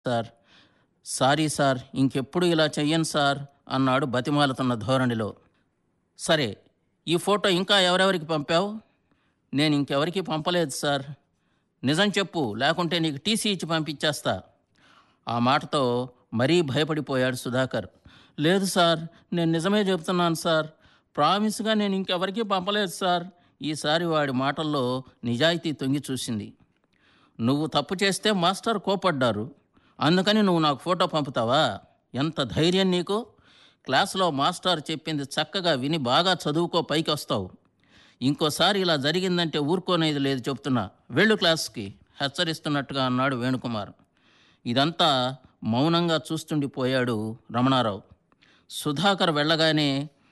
sir sorry sir ఇంకెప్పుడు ఇలా చెయ్యను సార్ అన్నాడు బతిమాలుతున్న ధోరణిలో సరే ఈ ఫోటో ఇంకా ఎవరెవరికి పంపావు నేను ఇంకెవరికి పంపలేదు సార్ నిజం చెప్పు లేకుంటే నీకు టీసీ ఇచ్చి పంపించేస్తా ఆ మాటతో మరీ భయపడిపోయాడు సుధాకర్ లేదు సార్ నేను నిజమే చెప్తున్నాను సార్ ప్రామిస్గా నేను ఇంకెవరికీ పంపలేదు సార్ ఈసారి వాడి మాటల్లో నిజాయితీ తొంగి చూసింది నువ్వు తప్పు చేస్తే మాస్టర్ కోపడ్డారు అందుకని నువ్వు నాకు ఫోటో పంపుతావా ఎంత ధైర్యం నీకు క్లాసులో మాస్టర్ చెప్పింది చక్కగా విని బాగా చదువుకో పైకి వస్తావు ఇంకోసారి ఇలా జరిగిందంటే ఊరుకోనేది లేదు చెప్తున్నా వెళ్ళు క్లాస్కి హెచ్చరిస్తున్నట్టుగా అన్నాడు వేణుకుమార్ ఇదంతా మౌనంగా చూస్తుండిపోయాడు రమణారావు సుధాకర్ వెళ్ళగానే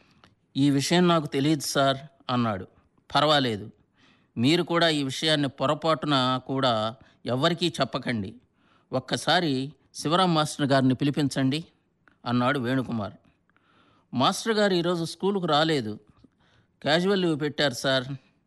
ఈ విషయం నాకు తెలియదు సార్ అన్నాడు పర్వాలేదు మీరు కూడా ఈ విషయాన్ని పొరపాటున కూడా ఎవ్వరికీ చెప్పకండి ఒక్కసారి శివరాం మాస్టర్ గారిని పిలిపించండి అన్నాడు వేణుకుమార్ మాస్టర్ గారు ఈరోజు స్కూలుకు రాలేదు క్యాజువల్ లీవ్ పెట్టారు సార్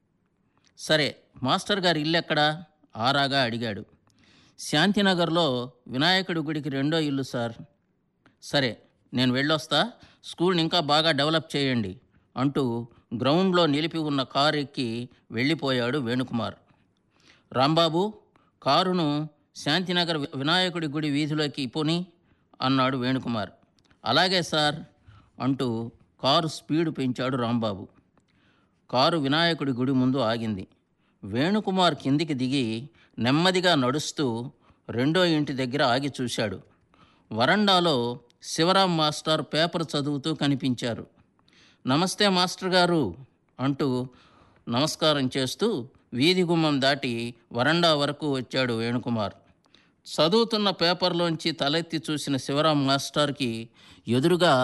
సరే మాస్టర్ గారి ఇల్లు ఎక్కడా ఆరాగా అడిగాడు శాంతినగర్లో వినాయకుడి గుడికి రెండో ఇల్లు సార్ సరే నేను వెళ్ళొస్తా స్కూల్ని ఇంకా బాగా డెవలప్ చేయండి అంటూ గ్రౌండ్లో నిలిపి ఉన్న కారు ఎక్కి వెళ్ళిపోయాడు వేణుకుమార్ రాంబాబు కారును శాంతినగర్ వి- వినాయకుడి గుడి వీధిలోకి పోని అన్నాడు వేణుకుమార్ అలాగే సార్ అంటూ కారు స్పీడ్ పెంచాడు రాంబాబు కారు వినాయకుడి గుడి ముందు ఆగింది వేణుకుమార్ కిందికి దిగి నెమ్మదిగా నడుస్తూ రెండో ఇంటి దగ్గర ఆగి చూశాడు వరండాలో శివరాం మాస్టర్ పేపర్ చదువుతూ కనిపించారు నమస్తే మాస్టర్ గారు అంటూ నమస్కారం చేస్తూ వీధి గుమ్మం దాటి వరండా వరకు వచ్చాడు వేణుకుమార్ చదువుతున్న పేపర్లోంచి తలెత్తి చూసిన శివరాం మాస్టర్కి ఎదురుగా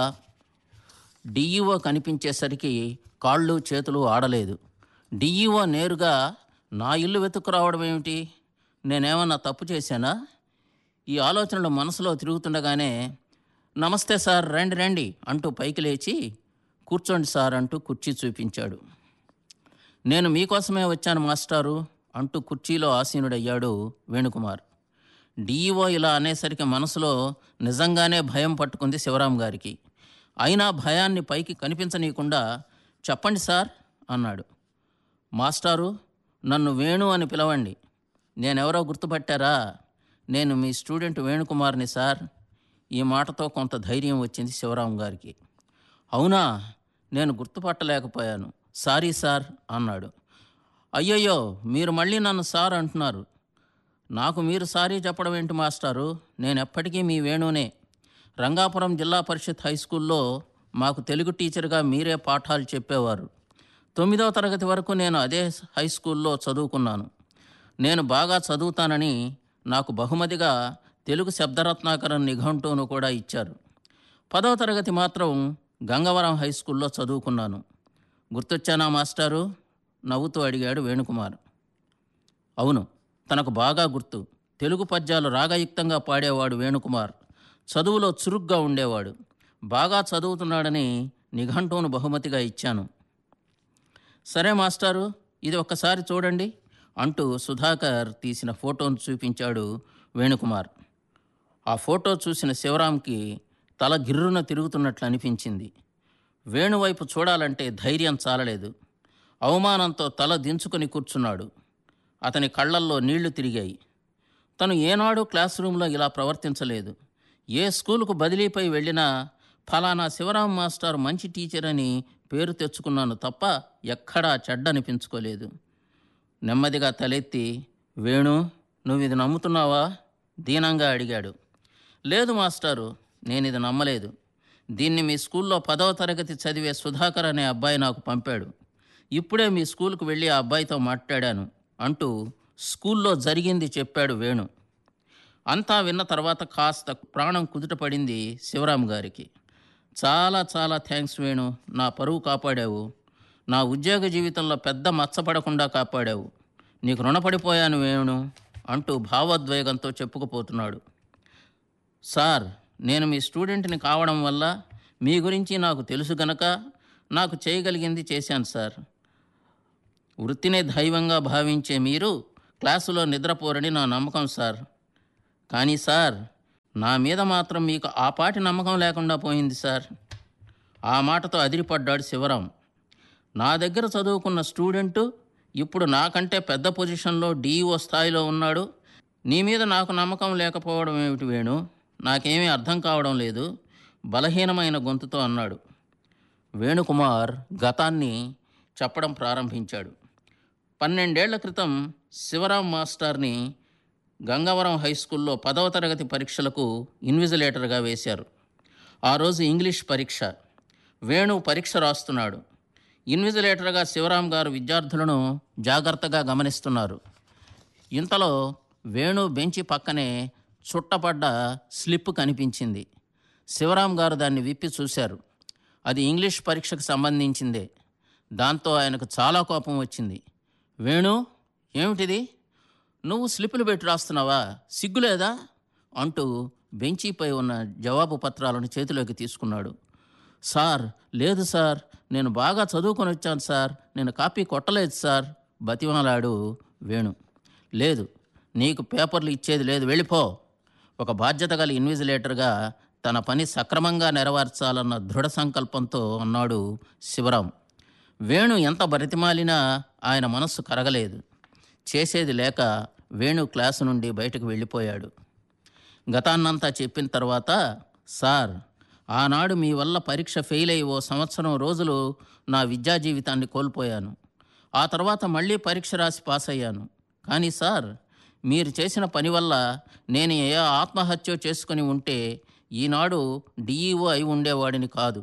డిఈఓ కనిపించేసరికి కాళ్ళు చేతులు ఆడలేదు డిఈఓ నేరుగా నా ఇల్లు వెతుక్కురావడం ఏమిటి నేనేమన్నా తప్పు చేశానా ఈ ఆలోచనలు మనసులో తిరుగుతుండగానే నమస్తే సార్ రండి రండి అంటూ పైకి లేచి కూర్చోండి సార్ అంటూ కుర్చీ చూపించాడు నేను మీకోసమే వచ్చాను మాస్టారు అంటూ కుర్చీలో ఆసీనుడయ్యాడు వేణుకుమార్ డిఈఓ ఇలా అనేసరికి మనసులో నిజంగానే భయం పట్టుకుంది శివరాం గారికి అయినా భయాన్ని పైకి కనిపించనీయకుండా చెప్పండి సార్ అన్నాడు మాస్టారు నన్ను వేణు అని పిలవండి నేనెవరో గుర్తుపట్టారా నేను మీ స్టూడెంట్ వేణుకుమార్ని సార్ ఈ మాటతో కొంత ధైర్యం వచ్చింది శివరాం గారికి అవునా నేను గుర్తుపట్టలేకపోయాను సారీ సార్ అన్నాడు అయ్యయ్యో మీరు మళ్ళీ నన్ను సార్ అంటున్నారు నాకు మీరు సారీ చెప్పడం ఏంటి మాస్టారు నేను ఎప్పటికీ మీ వేణునే రంగాపురం జిల్లా పరిషత్ హై స్కూల్లో మాకు తెలుగు టీచర్గా మీరే పాఠాలు చెప్పేవారు తొమ్మిదవ తరగతి వరకు నేను అదే హై స్కూల్లో చదువుకున్నాను నేను బాగా చదువుతానని నాకు బహుమతిగా తెలుగు శబ్దరత్నాకరం నిఘంటువును కూడా ఇచ్చారు పదవ తరగతి మాత్రం గంగవరం హై స్కూల్లో చదువుకున్నాను గుర్తొచ్చానా మాస్టారు నవ్వుతూ అడిగాడు వేణుకుమార్ అవును తనకు బాగా గుర్తు తెలుగు పద్యాలు రాగయుక్తంగా పాడేవాడు వేణుకుమార్ చదువులో చురుగ్గా ఉండేవాడు బాగా చదువుతున్నాడని నిఘంటువును బహుమతిగా ఇచ్చాను సరే మాస్టారు ఇది ఒక్కసారి చూడండి అంటూ సుధాకర్ తీసిన ఫోటోను చూపించాడు వేణుకుమార్ ఆ ఫోటో చూసిన శివరాంకి తల గిర్రున తిరుగుతున్నట్లు అనిపించింది వేణువైపు చూడాలంటే ధైర్యం చాలలేదు అవమానంతో తల దించుకొని కూర్చున్నాడు అతని కళ్ళల్లో నీళ్లు తిరిగాయి తను ఏనాడు క్లాస్ రూమ్లో ఇలా ప్రవర్తించలేదు ఏ స్కూలుకు బదిలీపై వెళ్ళినా ఫలానా శివరాం మాస్టర్ మంచి టీచర్ అని పేరు తెచ్చుకున్నాను తప్ప ఎక్కడా చెడ్డనిపించుకోలేదు నెమ్మదిగా తలెత్తి వేణు నువ్వు ఇది నమ్ముతున్నావా దీనంగా అడిగాడు లేదు మాస్టారు నేను ఇది నమ్మలేదు దీన్ని మీ స్కూల్లో పదవ తరగతి చదివే సుధాకర్ అనే అబ్బాయి నాకు పంపాడు ఇప్పుడే మీ స్కూల్కు వెళ్ళి ఆ అబ్బాయితో మాట్లాడాను అంటూ స్కూల్లో జరిగింది చెప్పాడు వేణు అంతా విన్న తర్వాత కాస్త ప్రాణం కుదుటపడింది శివరాం గారికి చాలా చాలా థ్యాంక్స్ వేణు నా పరువు కాపాడావు నా ఉద్యోగ జీవితంలో పెద్ద మచ్చపడకుండా కాపాడావు నీకు రుణపడిపోయాను వేణు అంటూ భావోద్వేగంతో చెప్పుకుపోతున్నాడు సార్ నేను మీ స్టూడెంట్ని కావడం వల్ల మీ గురించి నాకు తెలుసు గనక నాకు చేయగలిగింది చేశాను సార్ వృత్తినే దైవంగా భావించే మీరు క్లాసులో నిద్రపోరని నా నమ్మకం సార్ కానీ సార్ నా మీద మాత్రం మీకు ఆ పాటి నమ్మకం లేకుండా పోయింది సార్ ఆ మాటతో అదిరిపడ్డాడు శివరాం నా దగ్గర చదువుకున్న స్టూడెంటు ఇప్పుడు నాకంటే పెద్ద పొజిషన్లో డీఈఓ స్థాయిలో ఉన్నాడు నీ మీద నాకు నమ్మకం లేకపోవడం ఏమిటి వేణు నాకేమీ అర్థం కావడం లేదు బలహీనమైన గొంతుతో అన్నాడు వేణుకుమార్ గతాన్ని చెప్పడం ప్రారంభించాడు పన్నెండేళ్ల క్రితం శివరాం మాస్టర్ని గంగవరం హై స్కూల్లో పదవ తరగతి పరీక్షలకు ఇన్విజిలేటర్గా వేశారు ఆ రోజు ఇంగ్లీష్ పరీక్ష వేణు పరీక్ష రాస్తున్నాడు ఇన్విజిలేటర్గా శివరాం గారు విద్యార్థులను జాగ్రత్తగా గమనిస్తున్నారు ఇంతలో వేణు బెంచి పక్కనే చుట్టపడ్డ స్లిప్ కనిపించింది శివరాం గారు దాన్ని విప్పి చూశారు అది ఇంగ్లీష్ పరీక్షకు సంబంధించిందే దాంతో ఆయనకు చాలా కోపం వచ్చింది వేణు ఏమిటిది నువ్వు స్లిప్పులు పెట్టి రాస్తున్నావా సిగ్గులేదా అంటూ బెంచీపై ఉన్న జవాబు పత్రాలను చేతిలోకి తీసుకున్నాడు సార్ లేదు సార్ నేను బాగా చదువుకొని వచ్చాను సార్ నేను కాపీ కొట్టలేదు సార్ బతిమాలాడు వేణు లేదు నీకు పేపర్లు ఇచ్చేది లేదు వెళ్ళిపో ఒక బాధ్యత గల ఇన్విజిలేటర్గా తన పని సక్రమంగా నెరవేర్చాలన్న దృఢ సంకల్పంతో అన్నాడు శివరాం వేణు ఎంత బతిమాలినా ఆయన మనస్సు కరగలేదు చేసేది లేక వేణు క్లాసు నుండి బయటకు వెళ్ళిపోయాడు గతాన్నంతా చెప్పిన తర్వాత సార్ ఆనాడు మీ వల్ల పరీక్ష ఫెయిల్ అయ్యి ఓ సంవత్సరం రోజులు నా విద్యా జీవితాన్ని కోల్పోయాను ఆ తర్వాత మళ్ళీ పరీక్ష రాసి పాస్ అయ్యాను కానీ సార్ మీరు చేసిన పని వల్ల నేను ఏ ఆత్మహత్య చేసుకుని ఉంటే ఈనాడు డిఈఓ అయి ఉండేవాడిని కాదు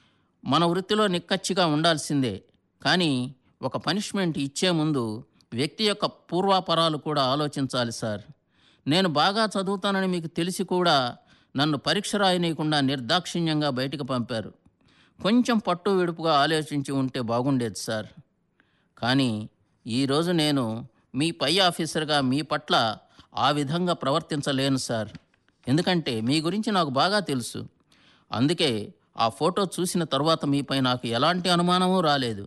మన వృత్తిలో నిక్కచ్చిగా ఉండాల్సిందే కానీ ఒక పనిష్మెంట్ ఇచ్చే ముందు వ్యక్తి యొక్క పూర్వాపరాలు కూడా ఆలోచించాలి సార్ నేను బాగా చదువుతానని మీకు తెలిసి కూడా నన్ను పరీక్ష రాయనీయకుండా నిర్దాక్షిణ్యంగా బయటకు పంపారు కొంచెం పట్టు విడుపుగా ఆలోచించి ఉంటే బాగుండేది సార్ కానీ ఈరోజు నేను మీ పై ఆఫీసర్గా మీ పట్ల ఆ విధంగా ప్రవర్తించలేను సార్ ఎందుకంటే మీ గురించి నాకు బాగా తెలుసు అందుకే ఆ ఫోటో చూసిన తర్వాత మీపై నాకు ఎలాంటి అనుమానమూ రాలేదు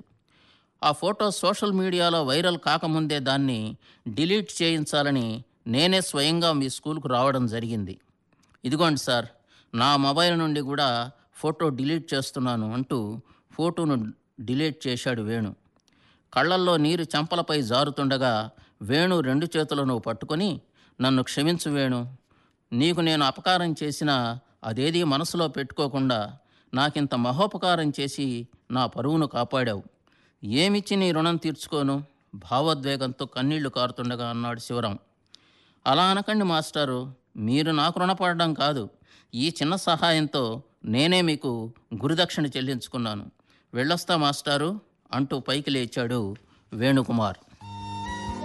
ఆ ఫోటో సోషల్ మీడియాలో వైరల్ కాకముందే దాన్ని డిలీట్ చేయించాలని నేనే స్వయంగా మీ స్కూల్కు రావడం జరిగింది ఇదిగోండి సార్ నా మొబైల్ నుండి కూడా ఫోటో డిలీట్ చేస్తున్నాను అంటూ ఫోటోను డిలీట్ చేశాడు వేణు కళ్ళల్లో నీరు చెంపలపై జారుతుండగా వేణు రెండు చేతులను పట్టుకొని నన్ను క్షమించు వేణు నీకు నేను అపకారం చేసినా అదేదీ మనసులో పెట్టుకోకుండా నాకింత మహోపకారం చేసి నా పరువును కాపాడావు ఏమిచ్చి నీ రుణం తీర్చుకోను భావోద్వేగంతో కన్నీళ్లు కారుతుండగా అన్నాడు శివరాం అలా అనకండి మాస్టారు మీరు నాకు రుణపడడం కాదు ఈ చిన్న సహాయంతో నేనే మీకు గురుదక్షిణ చెల్లించుకున్నాను వెళ్ళొస్తా మాస్టారు అంటూ పైకి లేచాడు వేణుకుమార్